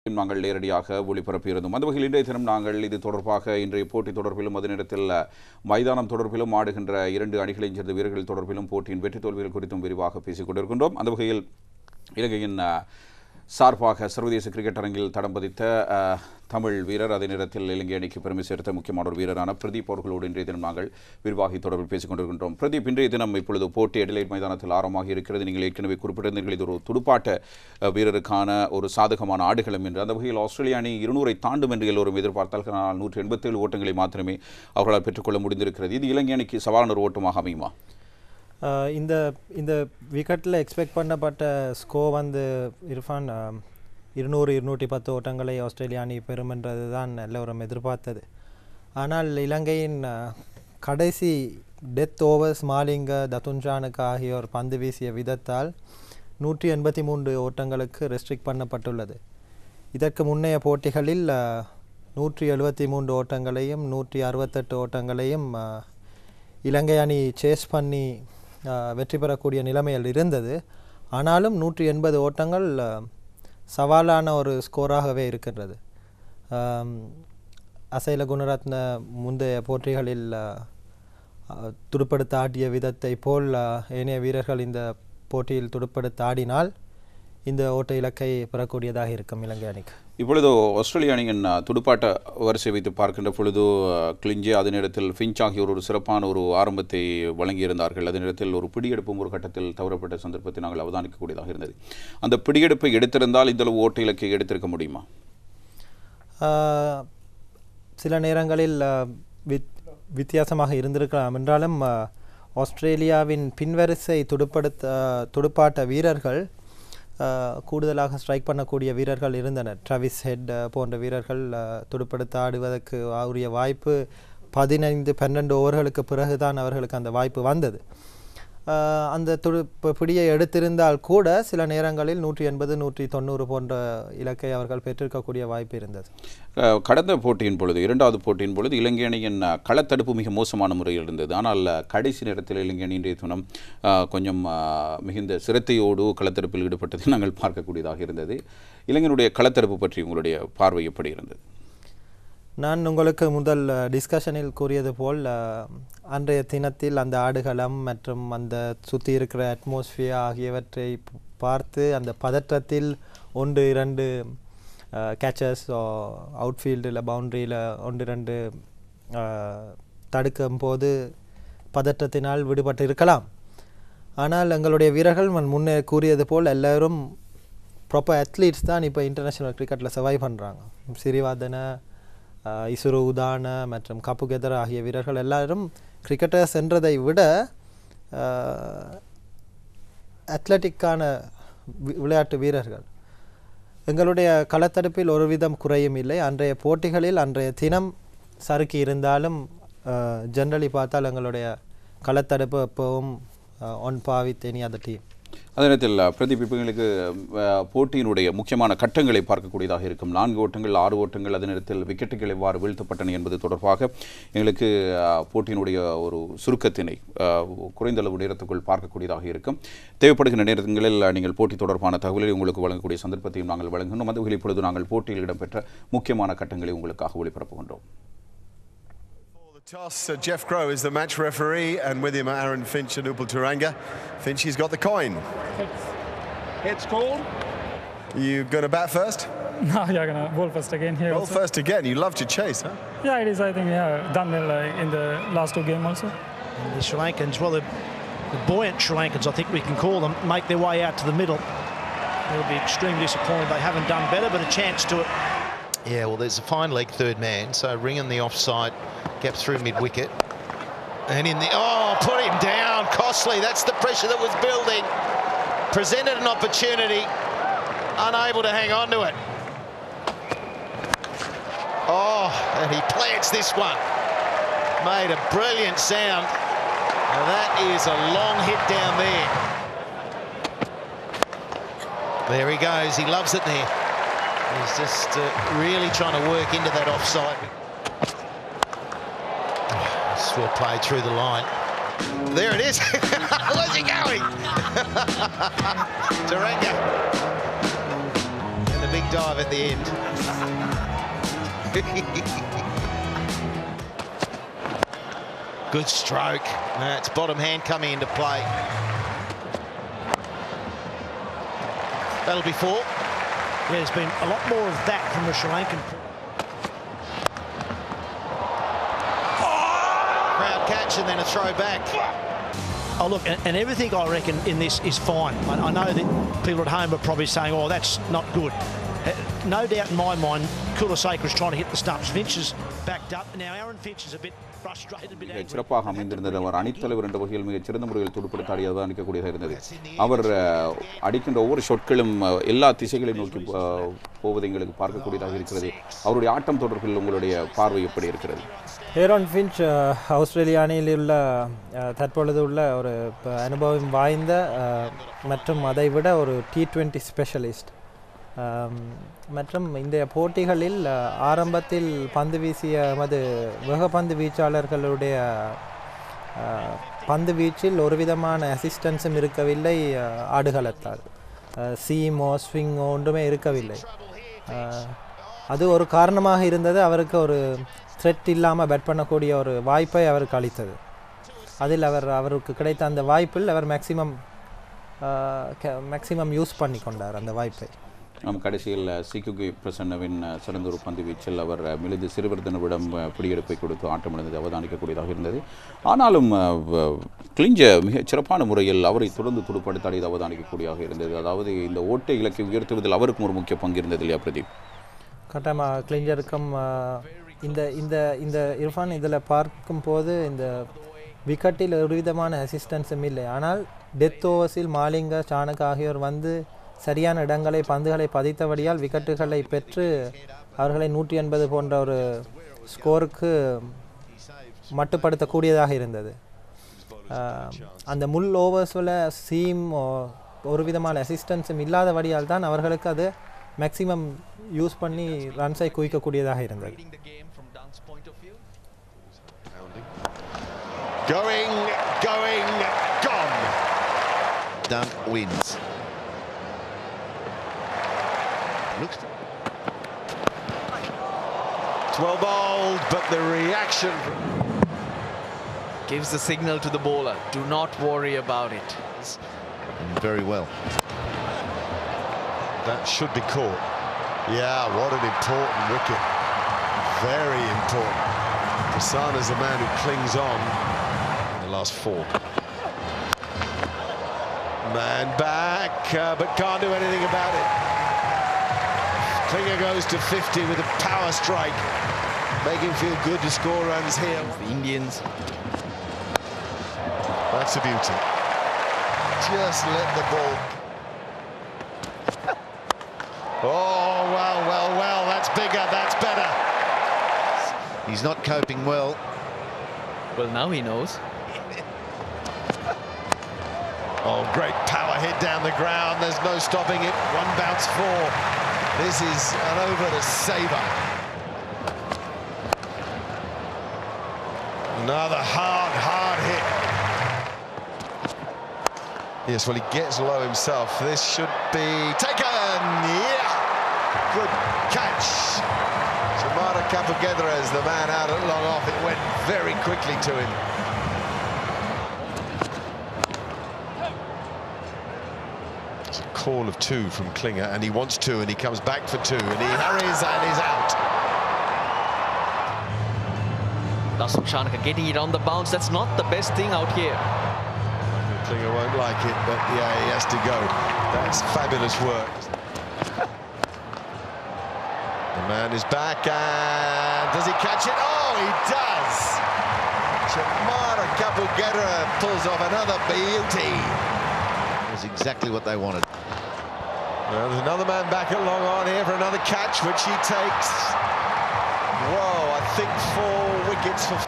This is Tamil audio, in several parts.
நாங்கள் நேரடியாக ஒளிபரப்பியிருந்தோம் அந்த வகையில் இன்றைய தினம் நாங்கள் இது தொடர்பாக இன்றைய போட்டி தொடர்பிலும் அதே நேரத்தில் மைதானம் தொடர்பிலும் ஆடுகின்ற இரண்டு அணிகளைச் சேர்ந்த வீரர்கள் தொடர்பிலும் போட்டியின் வெற்றி தோல்விகள் குறித்தும் விரிவாக பேசிக் கொண்டிருக்கின்றோம் அந்த வகையில் இலங்கையின் அஹ், சார்பாக சர்வதேச கிரிக்கெட் அரங்கில் தடம் பதித்த அஹ், தமிழ் வீரர் அதே நேரத்தில் இலங்கை அணிக்கு பெருமை சேர்த்த முக்கியமான ஒரு வீரரான பிரதீப் அவர்களோடு இன்றைய தினம் நாங்கள் விரிவாகி தொடர்பில் பேசிக் கொண்டிருக்கின்றோம் பிரதீப் இன்றைய தினம் இப்பொழுது போட்டி எடிலைட் மைதானத்தில் ஆரம்பமாகி இருக்கிறது நீங்கள் ஏற்கனவே குறிப்பிட்டிருந்தீர்கள் இது ஒரு துடுப்பாட்ட அஹ், வீரருக்கான ஒரு சாதகமான ஆடுகளம் என்று அந்த வகையில் ஆஸ்திரேலிய அணி இருநூறை தாண்டும் என்று எல்லோரும் எதிர்பார்த்தால் ஆனால் நூற்றி எண்பத்தேழு ஓட்டங்களை மாத்திரமே அவர்களால் பெற்றுக்கொள்ள முடிந்திருக்கிறது இது இலங்கை அணிக்கு சவாலான ஒரு ஓட்டமாக அமையுமா ஆஹ் இந்த இந்த விக்கெட்டில் எக்ஸ்பெக்ட் பண்ணப்பட்ட ஸ்கோ வந்து இர்ஃபான் ஆஹ், இருநூறு இருநூற்றி பத்து ஓட்டங்களை ஆஸ்திரேலியா அணி பெறுமென்றது தான் எல்லோரும் எதிர்பார்த்தது ஆனால் இலங்கையின் ஆஹ், கடைசி டெத் ஓவர்ஸ் மாலிங்க தத்துன்ஜானுக்கு ஆகியோர் பந்து வீசிய விதத்தால் நூற்றி எண்பத்தி மூன்று ஓட்டங்களுக்கு ரெஸ்ட்ரிக்ட் பண்ணப்பட்டுள்ளது இதற்கு முன்னைய போட்டிகளில் ஆஹ், நூற்றி எழுபத்தி மூன்று ஓட்டங்களையும் நூற்றி அறுபத்தெட்டு ஓட்டங்களையும் ஆஹ், இலங்கை அணி சேஸ் பண்ணி ஆஹ், வெற்றி பெறக்கூடிய நிலைமையில் இருந்தது ஆனாலும் நூற்றி எண்பது ஓட்டங்கள் ஆஹ், சவாலான ஒரு ஸ்கோராகவே இருக்கின்றது ஆம், அசைல குணரத்ன முந்தைய போட்டிகளில் ஆஹ், ஆஹ், துடுப்படுத்த ஆடிய விதத்தை போல் ஆஹ், ஏனைய வீரர்கள் இந்த போட்டியில் துடுப்படுத்த ஆடினால் இந்த ஓட்ட இலக்கை பெறக்கூடியதாக இருக்கும் இலங்கை அணிக்கு இப்பொழுது ஆஸ்திரேலிய அணியின் அஹ், துடுப்பாட்ட வரிசை வைத்து பார்க்கின்ற பொழுது அஹ், கிளிஞ்சே அதே நேரத்தில் ஃபின்ச் ஆகியோர் ஒரு சிறப்பான ஒரு ஆரம்பத்தை வழங்கியிருந்தார்கள் அதே நேரத்தில் ஒரு பிடியெடுப்பும் ஒரு கட்டத்தில் தவறப்பட்ட சந்தர்ப்பத்தை நாங்கள் அவதானிக்கக்கூடியதாக இருந்தது அந்த பிடியெடுப்பை எடுத்திருந்தால் இந்த அளவு ஓட்ட இலக்கை எடுத்திருக்க முடியுமா ஆஹ், சில நேரங்களில் ஆஹ், வித் வித்தியாசமாக இருந்திருக்கலாம் என்றாலும் ஆஹ், ஆஸ்திரேலியாவின் பின்வரிசை துடுப்படுத்த துடுப்பாட்ட வீரர்கள் ஆஹ், கூடுதலாக ஸ்ட்ரைக் பண்ணக்கூடிய வீரர்கள் இருந்தனர் ட்ரவிஸ் ஹெட் ஆஹ், போன்ற வீரர்கள் ஆஹ், துடுப்படுத்த ஆடுவதற்கு உரிய வாய்ப்பு பதினைந்து பன்னெண்டு ஓவர்களுக்கு பிறகுதான் அவர்களுக்கு அந்த வாய்ப்பு வந்தது ஆஹ், அந்த துடு ப- பிடியை எடுத்திருந்தால் கூட சில நேரங்களில் நூற்றி எண்பது நூற்றி தொண்ணூறு போன்ற இலக்கை அவர்கள் பெற்றிருக்கக்கூடிய வாய்ப்பு இருந்தது அஹ், கடந்த போட்டியின் பொழுது இரண்டாவது போட்டியின் பொழுது இலங்கை அணியின் அஹ், களத்தடுப்பு மிக மோசமான முறையில் இருந்தது ஆனால் அஹ், கடைசி நேரத்தில் இலங்கை அணி இன்றைய தினம் அஹ், கொஞ்சம் அஹ், மிகுந்த சிரத்தையோடு களத்தடுப்பில் ஈடுபட்டதை நாங்கள் பார்க்கக்கூடியதாக இருந்தது இலங்கையினுடைய களத்தடுப்பு பற்றி உங்களுடைய பார்வை எப்படி இருந்தது நான் உங்களுக்கு முதல் டிஸ்கஷனில் கூறியது போல் அஹ், அன்றைய தினத்தில் அந்த ஆடுகளம் மற்றும் அந்த சுற்றி இருக்கிற அட்மாஸ்பியர் ஆகியவற்றை ப- பார்த்து அந்த பதற்றத்தில் ஒன்று இரண்டு கேச்சஸ் அவுட்ஃபீல்டில் பவுண்டரியில் ஒன்று இரண்டு அஹ், தடுக்கும் போது பதற்றத்தினால் விடுபட்டு இருக்கலாம் ஆனால் எங்களுடைய வீரர்கள் நான் முன்னே கூறியது போல் எல்லோரும் ப்ராப்பர் அத்லீட்ஸ் தான் இப்போ இன்டர்நேஷ்னல் கிரிக்கெட்டில் சர்வை பண்ணுறாங்க சிறிவாதன ஆஹ், இசுரு உதான மற்றும் கப்புகெதர் ஆகிய வீரர்கள் எல்லாரும் கிரிக்கெட்டர்ஸ் என்றதை விட அத்லட்டிக்கான விளையாட்டு வீரர்கள் எங்களுடைய களத்தடுப்பில் ஒரு விதம் குறையும் இல்லை அன்றைய போட்டிகளில் அன்றைய தினம் சறுக்கி இருந்தாலும் ஜென்ரலி பார்த்தால் எங்களுடைய களத்தடுப்பு எப்பவும் on par with any other team அதே நேரத்தில் அஹ், பிரதீப் இப்போ எங்களுக்கு அஹ், போட்டியினுடைய முக்கியமான கட்டங்களை பார்க்கக்கூடியதாக இருக்கும் நான்கு ஓட்டங்கள் ஆறு ஓட்டங்கள் அதே நேரத்தில் விக்கெட்டுகள் எவ்வாறு வீழ்த்தப்பட்டன என்பது தொடர்பாக எங்களுக்கு அஹ், போட்டியினுடைய ஒரு சுருக்கத்தினை அஹ், குறைந்த அளவு நேரத்துக்குள் பார்க்கக்கூடியதாக இருக்கும் தேவைப்படுகின்ற நேரங்களில் நீங்கள் போட்டி தொடர்பான தகவலை உங்களுக்கு வழங்கக்கூடிய சந்தர்ப்பத்தையும் நாங்கள் வழங்குகிறோம் அந்த வகையில் இப்பொழுது நாங்கள் போட்டியில் இடம்பெற்ற முக்கியமான கட்டங்களை உங்களுக்காக ஒளிபரப்புகின்றோம் The toss, uh, Jeff Crow is the match referee, and with him Aaron Finch and Upal Turanga. Finch, he's got the coin. It's called. You going to bat first? No, you're gonna bowl first again here. Well, also. first again. You loved your chase, huh? Yeah, it is. I think yeah, done well uh, in the last two game also. And the Sri Lankans, well, the, the buoyant Sri Lankans, I think we can call them, make their way out to the middle. They'll be extremely disappointed they haven't done better, but a chance to it. Yeah, well, there's a fine leg third man. So ringing the offside, gap through mid wicket. And in the. Oh, put him down. Costly. That's the pressure that was building. Presented an opportunity, unable to hang on to it. Oh, and he plants this one. Made a brilliant sound. Now that is a long hit down there. There he goes. He loves it there. He's just uh, really trying to work into that offside. It's well played through the line. There it is. Where's he going? Taranga. And the big dive at the end. Good stroke. That's bottom hand coming into play. That'll be four. Yeah, there's been a lot more of that from the Sri Lankan. Crowd catch and then a throw back. Oh, look, and, and everything I reckon in this is fine. I, I know that people at home are probably saying, oh, that's not good. Uh, no doubt in my mind, Kulaseka's trying to hit the stumps. Finch is backed up. Now, Aaron Finch is a bit frustrated, a bit மிகச் angry. சிறப்பாக அமைந்திருந்தது அவர் அணித்தலைவர் என்ற வகையில் மிகச் சிறந்த முறையில் துடுப்படுத்த ஆடியதாக அணிக்கக்கூடியதாக இருந்தது அவர் அஹ், அடிக்கின்ற ஒவ்வொரு ஷொட்களும் அஹ், எல்லா திசைகளை நோக்கி அஹ், போவதை எங்களுக்கு பார்க்கக்கூடியதாக இருக்கிறது அவருடைய ஆட்டம் தொடர்பில் உங்களுடைய பார்வை எப்படி இருக்கிறது ஏரோன் ஃபின்ச் அஹ், ஆஸ்திரேலிய அணியில் உள்ள அஹ், தற்பொழுது உள்ள ஒரு ப- அனுபவம் வாய்ந்த அஹ், மற்றும் அதை விட ஒரு டி டுவெண்ட்டி ஸ்பெஷலிஸ்ட் மற்றும் இந்த போட்டிகளில் அஹ், ஆரம்பத்தில் பந்து வீசிய எமது வேகப்பந்து வீச்சாளர்களுடைய அஹ், பந்து வீச்சில் ஒரு விதமான அசிஸ்டன்ஸும் இருக்கவில்லை அஹ், ஆடுகளத்தால் அஹ், சீமோ ஸ்விங்கோ ஒன்றுமே இருக்கவில்லை அஹ், அது ஒரு காரணமாக இருந்தது அவருக்கு ஒரு த்ரெட் இல்லாமல் பேட் பண்ணக்கூடிய ஒரு வாய்ப்பை அவருக்கு அளித்தது அதில் அவர் அவருக்கு கிடைத்த அந்த வாய்ப்பில் அவர் மேக்ஸிமம் மேக்ஸிமம் யூஸ் பண்ணி கொண்டார் அந்த வாய்ப்பை நம் கடைசியில் சிகுகி பிரசன்னவின் அஹ், சிறந்த ஒரு பந்து வீச்சில் அவர் அஹ், மிலிந்து சிறுவர்தனவிடம் அஹ், பிடியெடுப்பை கொடுத்து ஆட்டமிழந்தது அவதானிக்கக்கூடியதாக இருந்தது ஆனாலும் அஹ், வ- கிளிஞ்ச மிக சிறப்பான முறையில் அவரை தொடர்ந்து துடுப்படுத்தாடியது அவதானிக்கக்கூடியதாக இருந்தது அதாவது இந்த ஓட்டை இலக்கை உயர்த்துவதில் அவருக்கும் ஒரு முக்கிய பங்கு இருந்தது இல்லையா பிரதீப் கட்டாயமாக கிளிஞ்சருக்கும் ஆஹ், இந்த இந்த இந்த இர்ஃபான் இதில் பார்க்கும்போது இந்த விக்கெட்டில் ஒரு விதமான அசிஸ்டன்ஸும் இல்லை ஆனால் டெத் ஓவர்ஸில் மாலிங்க சாணக் ஆகியோர் வந்து சரியான இடங்களை பந்துகளை பதித்தபடியால் விக்கெட்டுகளை பெற்று அவர்களை நூற்றி எண்பது போன்ற ஒரு ஸ்கோருக்கு மட்டுப்படுத்தக்கூடியதாக இருந்தது ஆஹ், அந்த முள் ஓவர்ஸில் சீம் ஓ- ஒரு விதமான அசிஸ்டன்ஸும் இல்லாதபடியால் தான் அவர்களுக்கு அது மேக்ஸிமம் யூஸ் பண்ணி ரன்ஸை குவிக்கக்கூடியதாக இருந்தது Going, going, gone. Dunk wins. Looks It's well bowled, but the reaction. gives the signal to the bowler. Do not worry about it. very well. That should be caught. Yeah, what an important wicket. Very important. Prasanna is the man who clings on in the last four. Man back, uh, but can't do anything about it. Klinger goes to 50 with a power strike. Make him feel good to score runs here. The Indians That's a beauty. Just let the ball. Oh, well, well, well. That's bigger. That's better. He's not coping well. Well, now he knows. Oh, great power hit down the ground. There's no stopping it. One bounce four. This is an over to Sabre. Another hard, hard hit. Yes, well, he gets low himself. This should be taken. Yeah. Good catch. Samara Capogedra is the man out at long off. It went very quickly to him. It's a call of two from Klinger, and he wants two, and he comes back for two, and he hurries and is out. Dasun Shanaka getting it on the bounce. That's not the best thing out here. Klinger won't like it, but yeah, he has to go. That's fabulous work. The man is back, and does he catch it? Oh, he does! Chamara Kapugera pulls off another beauty. was exactly what they wanted. Well, there's another man back at long on here for another catch, which he takes. Whoa, I think four wickets for...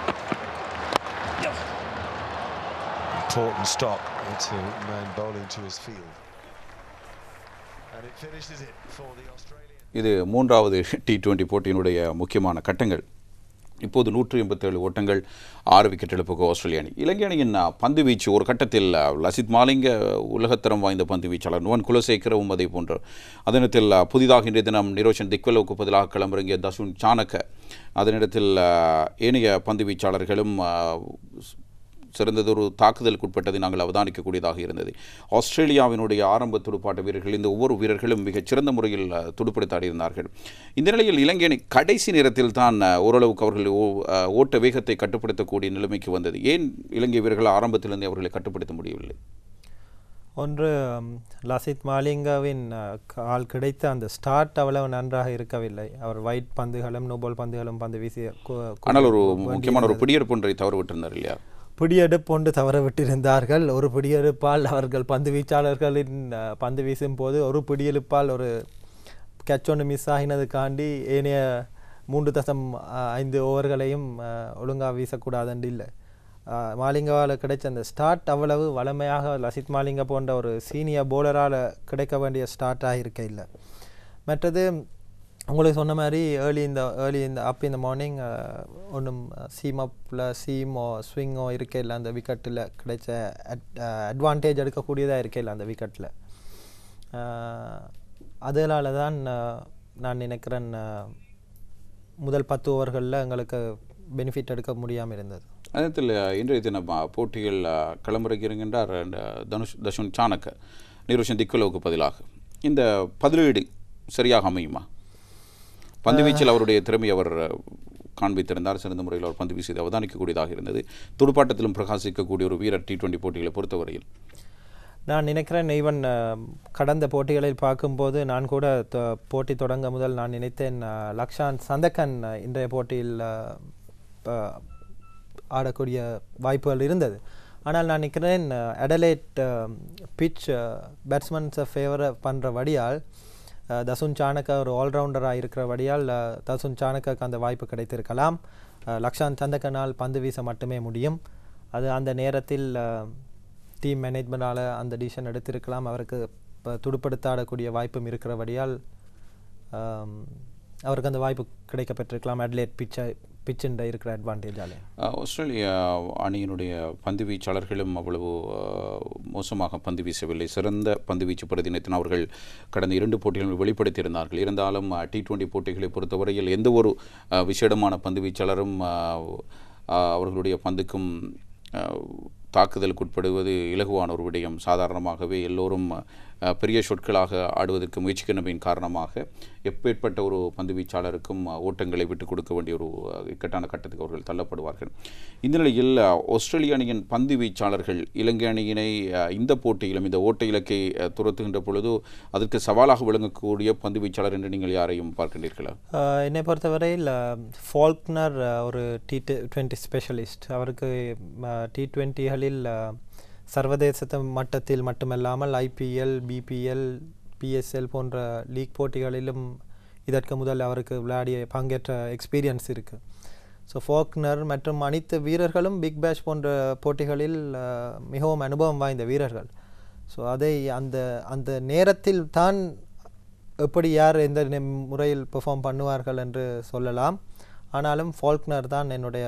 Important stop. It's a man bowling to his field. And it finishes it for the Australian. இது மூன்றாவது டி டுவெண்ட்டி போட்டியினுடைய முக்கியமான கட்டங்கள் இப்போது நூற்றி எண்பத்தேழு ஓட்டங்கள் ஆறு விக்கெட் இழப்புக்கு ஆஸ்திரேலிய அணி இலங்கை அணியின் அஹ், பந்து வீச்சு ஒரு கட்டத்தில் அஹ், லசித் மாலிங்க உலகத்தரம் வாய்ந்த பந்து வீச்சாளர் நுவன் குலசேகரவும் அதே போன்று அதே நேரத்தில் அஹ், புதிதாக இன்றைய தினம் நிரோஷன் திக்வலோவுக்கு பதிலாக களமிறங்கிய தசுன் சாணக்க அதே நேரத்தில் அஹ், ஏனைய பந்து வீச்சாளர்களும் அஹ், சிறந்ததொரு தாக்குதலுக்கு உட்பட்டதை நாங்கள் அவதானிக்கக்கூடியதாக இருந்தது ஆஸ்திரேலியாவினுடைய ஆரம்ப துடுப்பாட்ட வீரர்கள் இந்த ஒவ்வொரு வீரர்களும் மிகச் சிறந்த முறையில் அஹ், துடுப்படுத்தாடி இருந்தார்கள் இந்த நிலையில் இலங்கை அணி கடைசி நேரத்தில் தான் அஹ், ஓரளவுக்கு அவர்கள் ஓ- அஹ், ஓட்ட வேகத்தை கட்டுப்படுத்தக்கூடிய நிலைமைக்கு வந்தது ஏன் இலங்கை வீரர்கள் ஆரம்பத்திலிருந்தே அவர்களை கட்டுப்படுத்த முடியவில்லை ஒன்று ம், லசித் மாலிங்காவின் அஹ், கால் கிடைத்த அந்த ஸ்டார்ட் அவ்வளவு நன்றாக இருக்கவில்லை அவர் ஒயிட் பந்துகளும் நோபால் பந்துகளும் பந்து வீசி கு- கு- ஆனால் ஒரு வேண்டியிருந்தது. முக்கியமான ஒரு பிடியெடுப்பு ஒன்றை தவறு விட்டிருந்தார் இல்லையா பிடியெடுப்பு ஒன்று தவற விட்டிருந்தார்கள் ஒரு பிடியெடுப்பால் அவர்கள் பந்து வீச்சாளர்களின் அஹ், பந்து வீசும் போது ஒரு பிடியெடுப்பால் ஒரு கேட்ச் ஒன்று மிஸ் ஆகினதுக்காண்டி ஏனைய மூன்று தசம் அஹ், ஐந்து ஓவர்களையும் ஒழுங்காக வீசக்கூடாதுன்னு இல்லை மாலிங்காவால் கிடைச்ச அந்த ஸ்டார்ட் அவ்வளவு வளமையாக லசித் மாலிங்க போன்ற ஒரு சீனியர் போலரால் கிடைக்க வேண்டிய ஸ்டார்ட்டாக இருக்க இல்லை மற்றது உங்களுக்கு சொன்ன மாதிரி ஏர்லி இந்த ஏர்லி இந்த அப் இந்த மார்னிங் ஒன்றும் சீம் அப்பில் சீமோ ஸ்விங்கோ இருக்கையில் அந்த விக்கெட்டில் கிடைச்ச அட்வான்டேஜ் எடுக்கக்கூடியதாக இருக்கையில் அந்த விக்கெட்டில் அதனால தான் அஹ், நான் நினைக்கிறேன் அஹ், முதல் பத்து ஓவர்களில் எங்களுக்கு பெனிஃபிட் எடுக்க முடியாமல் இருந்தது அதே நேரத்தில் இன்றைய தினம் அஹ், போட்டியில் அஹ், களமிறங்கியிருக்கின்றார் அந்த தனுஷ் தஷுன் சாணக்க நிரோஷன் திக்குலோவுக்கு பதிலாக இந்த பதிலீடு சரியாக அமையுமா பந்து வீச்சில் அவருடைய திறமை அவர் அஹ், காண்பித்திருந்தார் சிறந்த முறையில் அவர் பந்து வீசியதை அவதானிக்கக்கூடியதாக இருந்தது துடுப்பாட்டத்திலும் பிரகாசிக்கக்கூடிய ஒரு வீரர் டி டுவெண்டி போட்டிகளை பொறுத்தவரையில் நான் நினைக்கிறேன் ஈவன் கடந்த போட்டிகளில் பார்க்கும்போது நான் கூட தொ- போட்டி தொடங்க முதல் நான் நினைத்தேன் அஹ், லக்ஷான் சந்தக்கன் அஹ், இன்றைய போட்டியில் அஹ், ப- ஆடக்கூடிய வாய்ப்புகள் இருந்தது ஆனால் நான் நினைக்கிறேன் அடலேட் பிச் பேட்ஸ்மேன்ஸை ஃபேவர் பண்ணுற வடியால் அஹ், தசுன் சாணக்க ஒரு ஆல்ரவுண்டராக இருக்கிற வடியால் அஹ், தசுன் சாணக்காக்கு அந்த வாய்ப்பு கிடைத்திருக்கலாம் அஹ், லக்ஷான் சந்தக்கனால் பந்து வீச மட்டுமே முடியும் அது அந்த நேரத்தில் டீம் மேனேஜ்மெண்டால் அந்த டிசிஷன் எடுத்திருக்கலாம் அவருக்கு இப்போ துடுப்படுத்த ஆடக்கூடிய வாய்ப்பும் இருக்கிறபடியால் ஆம், அவருக்கு அந்த வாய்ப்பு கிடைக்கப்பட்டிருக்கலாம் அட்லேட் பிச்சை பிச்சின்ற இருக்கிற அட்வான்டேஜாலே அஹ், ஆஸ்திரேலியா அணியினுடைய பந்து வீச்சாளர்களும் அவ்வளவு அஹ், மோசமாக பந்து வீசவில்லை சிறந்த பந்து வீச்சு பிரதிநிதித்தின் அவர்கள் கடந்த இரண்டு போட்டிகளில் வெளிப்படுத்தியிருந்தார்கள் இருந்தாலும் டி டுவெண்டி போட்டிகளை பொறுத்தவரையில் எந்த ஒரு அஹ், விசேடமான பந்து வீச்சாளரும் அஹ், அஹ், அவர்களுடைய பந்துக்கும் அஹ், தாக்குதலுக்கு உட்படுவது இலகுவான ஒரு விடயம் சாதாரணமாகவே எல்லோரும் அஹ், பெரிய சொற்களாக ஆடுவதற்கு முயற்சிக்கின்றமையின் காரணமாக எப்பேற்பட்ட ஒரு பந்து வீச்சாளருக்கும் அஹ், ஓட்டங்களை விட்டுக் கொடுக்க வேண்டிய ஒரு அஹ், இக்கட்டான கட்டத்துக்கு அவர்கள் தள்ளப்படுவார்கள் இந்த நிலையில் அஹ், ஆஸ்திரேலிய அணியின் பந்து வீச்சாளர்கள் இலங்கை அணியினை அஹ், இந்த போட்டியிலும் இந்த ஓட்ட இலக்கை அஹ், துரத்துகின்ற பொழுது அதற்கு சவாலாக விளங்கக்கூடிய பந்து வீச்சாளர் என்று நீங்கள் யாரையும் பார்க்கின்றீர்களா ஆஹ் என்னை பொறுத்தவரையில் ஃபால்க்னர் ஒரு டி டுவெண்ட்டி ஸ்பெஷலிஸ்ட் அவருக்கு டி டுவெண்ட்டிகளில் சர்வதேச மட்டத்தில் மட்டுமல்லாமல் ஐபிஎல் பிபிஎல் பிஎஸ்எல் போன்ற லீக் போட்டிகளிலும் இதற்கு முதல் அவருக்கு விளையாடிய பங்கேற்ற எக்ஸ்பீரியன்ஸ் இருக்குது ஸோ ஃபோக்னர் மற்றும் அனைத்து வீரர்களும் பிக் பேஷ் போன்ற போட்டிகளில் ஆஹ், மிகவும் அனுபவம் வாய்ந்த வீரர்கள் ஸோ அதை அந்த அந்த நேரத்தில் தான் எப்படி யார் எந்த நெ- முறையில் பெர்ஃபார்ம் பண்ணுவார்கள் என்று சொல்லலாம் ஆனாலும் ஃபால்க்னர் தான் என்னுடைய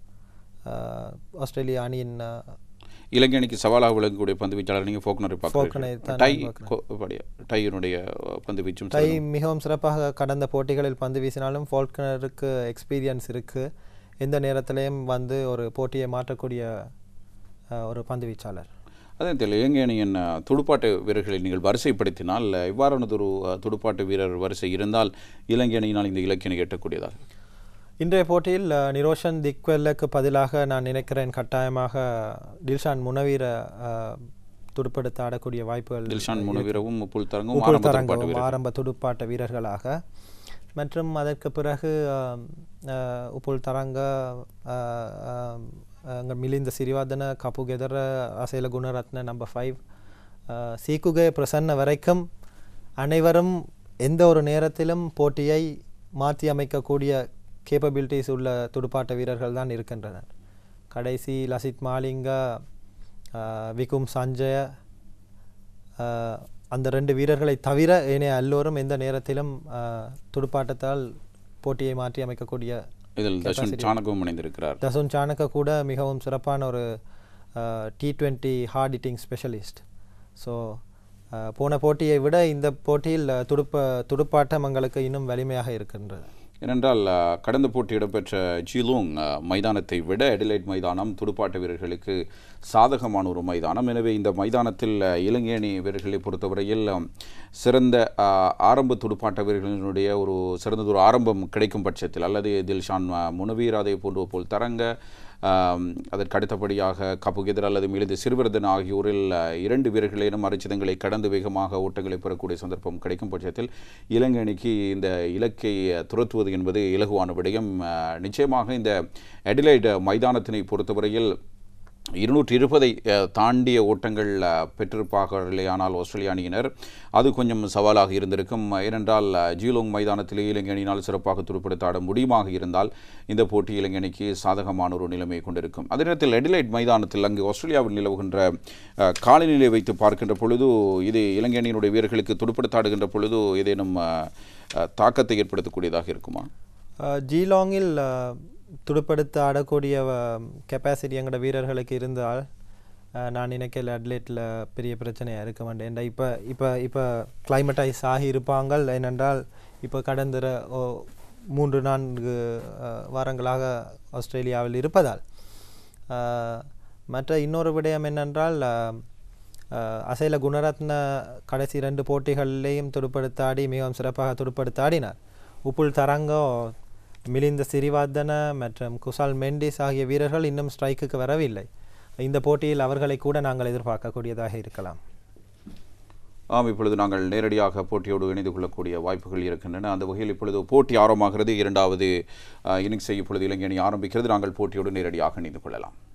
ஆஹ், ஆஸ்திரேலிய அணியின் ஆஹ், இலங்கை அணிக்கு சவாலாக விளங்கக்கூடிய பந்து வீச்சாளர் நீங்கள் ஃபோக்னரை ஃபோக்னரை பார்க்கிறீர்கள் தான் டை நான் பார்க்கிறேன். கொ- படியா, டையினுடைய அஹ், பந்து வீச்சும் டை சிறந்த- மிகவும் சிறப்பாக கடந்த போட்டிகளில் பந்து வீசினாலும் ஃபால்க்னருக்கு எக்ஸ்பீரியன்ஸ் இருக்குது எந்த நேரத்திலையும் வந்து ஒரு போட்டியை மாற்றக்கூடிய ஆஹ், ஒரு பந்து வீச்சாளர் அதே நேரத்தில் இலங்கை அணியின் அஹ், துடுப்பாட்ட வீரர்களை நீங்கள் வரிசைப்படுத்தினால் அஹ், இவ்வாறானதொரு அஹ், துடுப்பாட்ட வீரர் வரிசை இருந்தால் இலங்கை அணியினால் இந்த இலக்கினை எட்டக்கூடியதாக இன்றைய போட்டியில் அஹ், நிரோஷன் திக்வெல்லுக்கு பதிலாக நான் நினைக்கிறேன் கட்டாயமாக டில்ஷான் முனவீர அஹ், துடுப்படுத்த ஆடக்கூடிய வாய்ப்புகள் தில்ஷான் முனவீரவும் புல் தரங்கும் உப்புல் ஆரம்ப துடுப்பாட்ட தரங்கவும் வீரர் ஆரம்ப துடுப்பாட்ட வீரர்களாக மற்றும் அதற்கு பிறகு ஆம், அஹ், உப்புல் தரங்க அஹ், ஆம், அங்க மிலிந்த சிறிவாதன கப்புகெதர அசைல குணரத்ன நம்பர் ஃபைவ் சீக்குகே பிரசன்ன வரைக்கும் அனைவரும் எந்த ஒரு நேரத்திலும் போட்டியை மாற்றி அமைக்கக்கூடிய கேப்பபிலிட்டிஸ் உள்ள துடுப்பாட்ட வீரர்கள் தான் இருக்கின்றனர் கடைசி லசித் மாலிங்க அஹ், விகும் சஞ்சய ஆஹ் அந்த ரெண்டு வீரர்களை தவிர ஏனைய எல்லோரும் எந்த நேரத்திலும் ஆஹ் துடுப்பாட்டத்தால் போட்டியை மாற்றி அமைக்கக்கூடிய இதில் தர்ஷன் சாணகவும் இணைந்திருக்கிறார் தசுன் சாணக்க கூட மிகவும் சிறப்பான ஒரு T twenty hard hitting specialist so போன போட்டியை விட இந்த போட்டியில் அஹ், துடுப்ப துடுப்பாட்டம் எங்களுக்கு இன்னும் வலிமையாக இருக்கின்றது ஏனென்றால் அஹ், கடந்த போட்டி இடம்பெற்ற ஜிலூங் அஹ், மைதானத்தை விட எடிலைட் மைதானம் துடுப்பாட்ட வீரர்களுக்கு சாதகமான ஒரு மைதானம் எனவே இந்த மைதானத்தில் அஹ், இலங்கை அணி வீரர்களை பொறுத்தவரையில் அஹ், சிறந்த அஹ், ஆரம்ப துடுப்பாட்ட வீரர்களினுடைய ஒரு சிறந்ததொரு ஆரம்பம் கிடைக்கும் பட்சத்தில் அல்லது தில்ஷான் அஹ், முனவீர் அதே போன்று போல் தரங்க ஆம், அதற்கு அடுத்தபடியாக கப்புகெதர் அல்லது மிலிந்து சிறுவர்தன் ஆகியோரில் அஹ், இரண்டு வீரர்களேனும் அரிச்சிதங்களை கடந்து வேகமாக ஓட்டங்களை பெறக்கூடிய சந்தர்ப்பம் கிடைக்கும் பட்சத்தில் இலங்கை அணிக்கு இந்த இலக்கை அஹ், துரத்துவது என்பது இலகுவான விடயம் அஹ், நிச்சயமாக இந்த எடிலைட் மைதானத்தினை பொறுத்தவரையில் இருநூற்றி இருபதை தாண்டிய ஓட்டங்கள் அஹ், பெற்றிருப்பார்களே ஆனால் ஆஸ்திரேலிய அணியினர் அது கொஞ்சம் சவாலாக இருந்திருக்கும் ஏனென்றால் அஹ், ஜீலோங் மைதானத்திலே இலங்கை அணியினால் சிறப்பாக துடுப்படுத்த ஆட முடியுமாக இருந்தால் இந்த போட்டி இலங்கை அணிக்கு சாதகமான ஒரு நிலைமையை கொண்டிருக்கும் அதே நேரத்தில் எடிலைட் மைதானத்தில் அங்கு ஆஸ்திரேலியாவில் நிலவுகின்ற அஹ், காலநிலையை வைத்து பார்க்கின்ற பொழுது இது இலங்கை அணியினுடைய வீரர்களுக்கு துடுப்படுத்த ஆடுகின்ற பொழுது ஏதேனும் அஹ், அஹ், தாக்கத்தை ஏற்படுத்தக்கூடியதாக இருக்குமா அஹ், ஜீலாங்கில் அஹ், துடுப்படுத்த ஆடக்கூடிய கெப்பாசிட்டி எங்களோட வீரர்களுக்கு இருந்தால் அஹ், நான் நினைக்கல அட்லேட்டில் பெரிய பிரச்சனையாக இருக்க மாட்டேன் ஏன்டா இப்போ இப்போ இப்போ கிளைமேட்டைஸ் ஆகி இருப்பாங்க ஏனென்றால் இப்போ கடந்த ர- ஓ- மூன்று நான்கு அஹ், வாரங்களாக ஆஸ்திரேலியாவில் இருப்பதால் அஹ், மற்ற இன்னொரு விடயம் என்னென்றால் அஹ், அஹ், அசைல குணரத்ன கடைசி ரெண்டு போட்டிகளிலேயும் துடுப்படுத்த ஆடி மிகவும் சிறப்பாக துடுப்படுத்த ஆடினார் உப்புல் தரங்கோ மிலிந்த சிறிவார்தன மற்றும் குசால் மெண்டிஸ் ஆகிய வீரர்கள் இன்னும் ஸ்ட்ரைக்குக்கு வரவில்லை இந்த போட்டியில் அவர்களை கூட நாங்கள் எதிர்பார்க்கக்கூடியதாக இருக்கலாம் ஆம் இப்பொழுது நாங்கள் நேரடியாக போட்டியோடு இணைந்து கொள்ளக்கூடிய வாய்ப்புகள் இருக்கின்றன அந்த வகையில் இப்பொழுது போட்டி ஆரம்பமாகிறது இரண்டாவது இன்னிங்ஸை இப்பொழுது இலங்கை அணி ஆரம்பிக்கிறது நாங்கள் போட்டியோடு நேரடியாக இணைந்து கொள்ளலாம்